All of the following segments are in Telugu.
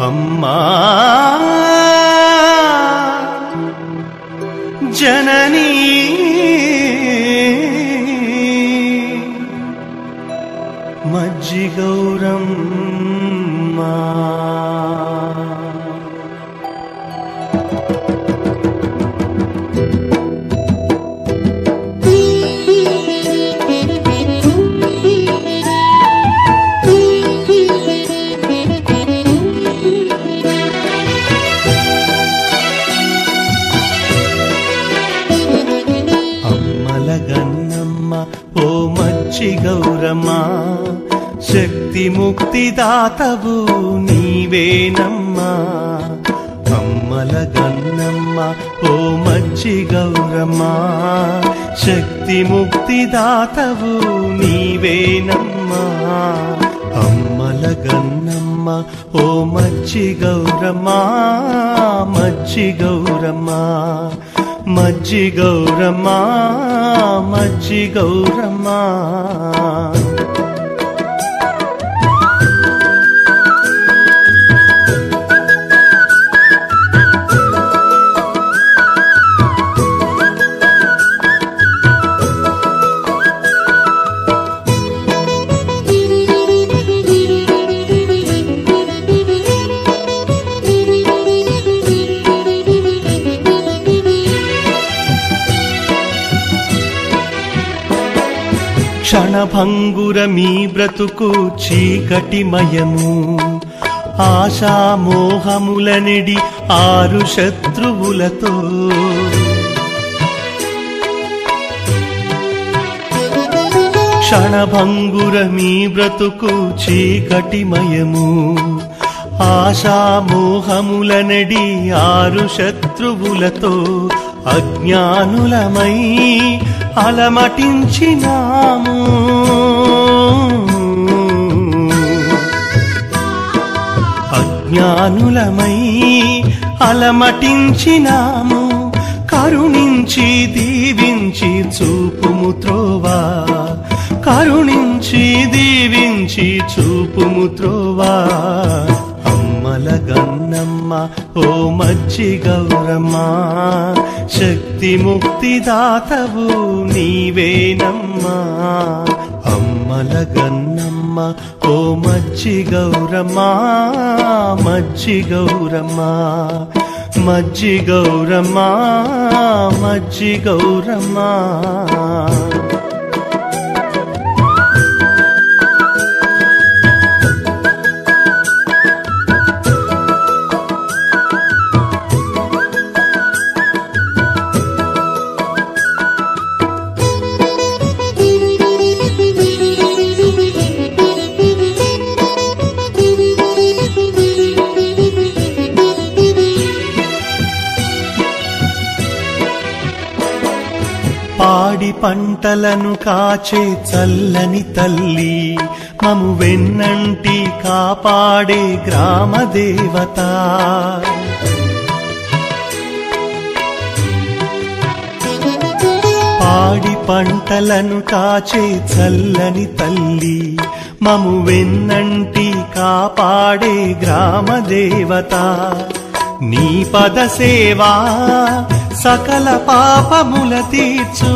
అమ్మా జననీ మజ్జిగౌరమ్మా అమ్మల గన్నమ్మ ఓ మచ్చి గౌరమ్మ శక్తి ముక్తి దాతవు నీవేనమ్మా అమ్మల గన్నమ్మ ఓ మచ్చి గౌరమ్మ శక్తి ముక్తి దాతవు నీవేనమ్మా అమ్మల గన్నమ్మ ఓ మచ్చి గౌరమ్మ మచ్చి గౌరమ్మ మజ్జి గౌరమ్మా మజ్జి గౌరమ్మా క్షణభంగుర మీ బ్రతుకు చీకటిమయము ఆశామోహములనిడి ఆరు శత్రువులతో క్షణభంగుర మీ బ్రతుకు చీకటిమయము ఆశామోహములనడి ఆరు శత్రువులతో అజ్ఞానులమై అలమటించినాము అజ్ఞానులమై అలమటించినాము కరుణించి దీవించి చూపుము త్రోవా కరుణించి దీవించి చూపుము త్రోవా అమ్మల గన్నమ్మ ఓ మచ్చి గౌరమ్మ శక్తి ముక్తి దాతవు నీవేనమ్మా అమ్మల గన్నమ్మ ఓ మచ్చి గౌరమ్మ మజ్జి గౌరమ్మ మజ్జి గౌరమ్మ మజ్జి గౌరమ్మ పాడి పంటలను కాచే చల్లని తల్లి మము వెన్నంటి కాపాడే గ్రామ దేవత పాడి పంటలను కాచే చల్లని తల్లి మము వెన్నంటి కాపాడే గ్రామ దేవత నీ పద సేవా సకల పాపముల తీర్చు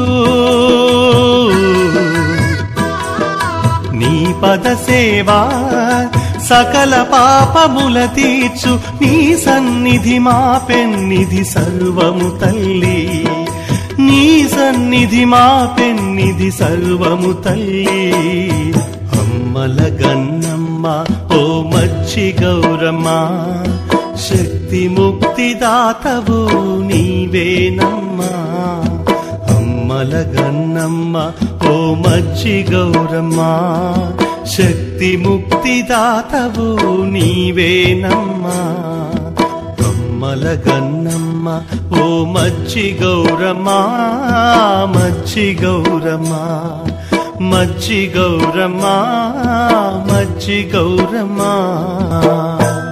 నీ పద సేవా సకల పాపముల తీర్చు నీ సన్నిధి మా పెన్నిధి సర్వము తల్లి నీ సన్నిధి మా పెన్నిధి సర్వము తల్లి అమ్మల గన్నమ్మ ఓ మచ్చి గౌరమ్మ శక్తి ముక్తి దాతవు నీవేనమ్మా అమ్మల గన్నమ్మ ఓ మచ్చి గౌరమ్మ శక్తి ముక్తి దాతవు నీవేనమ్మా అమ్మల గన్నమ్మ ఓ మచ్చి గౌరమ్మ మచ్చి గౌరమ్మ మచ్చి గౌరమ్మ మచ్చి గౌరమ్మ